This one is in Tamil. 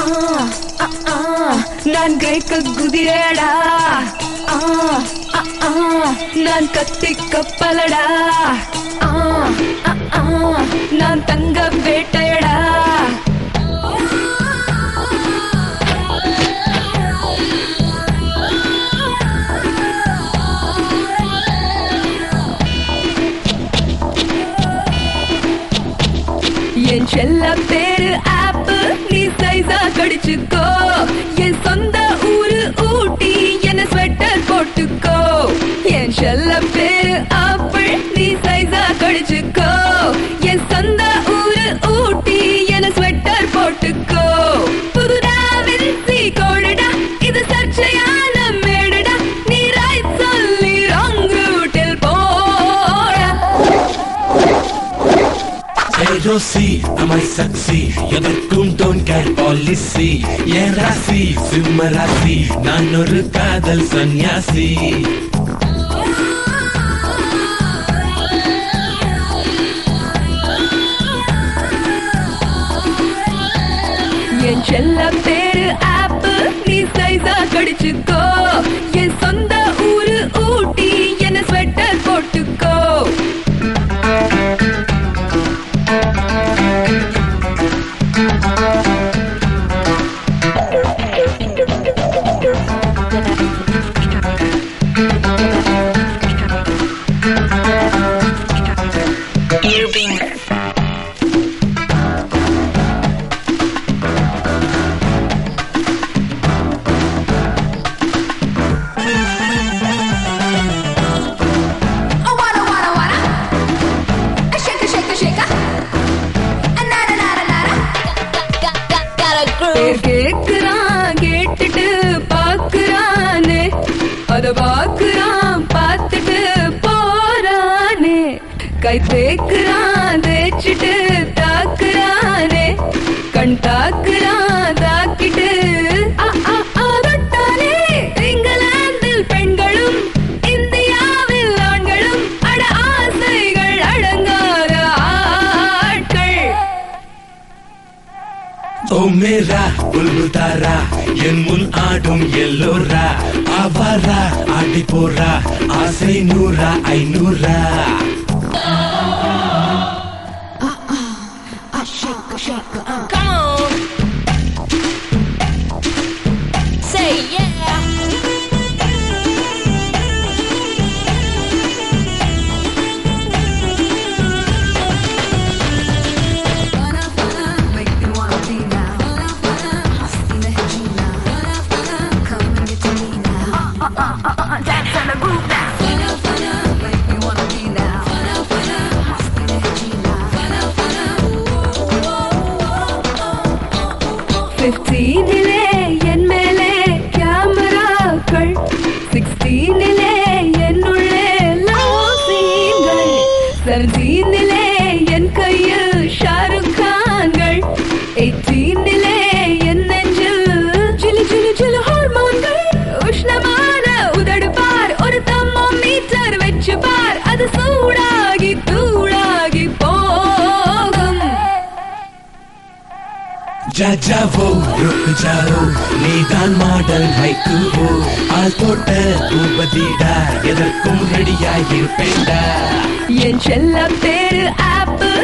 ஆ, ஆ, நான் கிரேக்க குதிரேடா ஆ, ஆ, ஆ, நான் கத்தி கப்பலடா ஆ, ஆ, ஆ, நான் தங்க வேட்டையடா என் செல்ல பேரு ஆப்பு நீ சைஸா கடிச்சுக்கோ என் சொந்த ஊரு ஊட்டி என்ன ஸ்வெட்டர் போட்டுக்கோ என் செல்ல பேரு ஆப்பிள் நீ சைஸா கடிச்சுக்கோ என் சொந்த ஊரு ஊட்டி என்ன ஸ்வெட்டர் போட்டுக்கோ புதுடாவில் சீ கோடுடா இது சர்ச்சையான மேடுடா நீ ரைட் சொல்லி ராங் ரூட்டில் போடா ரோசி அமை சக்சி எதற்கும் டோன் கேர் பாலிசி என் ராசி சிம்ம ராசி நான் ஒரு காதல் சந்நியாசி என் செல்ல பேரு ஆப்பு நீ சைஸா கடிச்சுக்கோ என் சொந்த ஊரு ஊட்டி என்ன ஸ்வெட்டர் போட்டுக்கோ Oh, wanna, wanna, wanna. A shake, a shake, a shake. A nada, nada, nada. Got a பேர் கேக்குறான் கேட்டுட்டு பாக்குறானே அத பாக்குறான் பார்த்துட்டு போறானே கை தேக்குறான் தேய்ச்சிட்டு தாக்குறானே கண் தாக்குறான் தாக்கிட்டு ஆ, ஆ, ஆ, தொட்டாலே இங்கிலாந்தில் பெண்களும் இந்தியாவில் ஆண்களும் அட ஆசைகள் அடங்காத ஆட்கள் ஓ மேரா புல்புல் தாரா என் முன் ஆடும் எல்லோரா ஆவாரா ஆடி போறா ஆசை நூறா ஐநூறா Come on. Say yeah. பிப்டீனிலே என் மேலே கேமராக்கள் சிக்ஸ்டீனிலே என்னுள்ளே லவ் சீன்கள் செவன்டீனிலே என் கையில் ஷாருக் கான்கள் எயிட்டீனிலே என் நெஞ்சில் ஜிலு ஜிலு ஜிலு ஹார்மோன்கள் உஷ்ணமான உதடு பார் ஒரு தம்மோமீட்டர் வச்சு பார் அது சூடாகி தூளாகி போகும் जा जाओ रुक जाओ நீதான் மாடல் மைக்குவோ ஆள் போட்ட பூபதிடா எதற்கும் ரெடியாயிருப்பேன்டா என் செல்ல பேரு ஆப்பு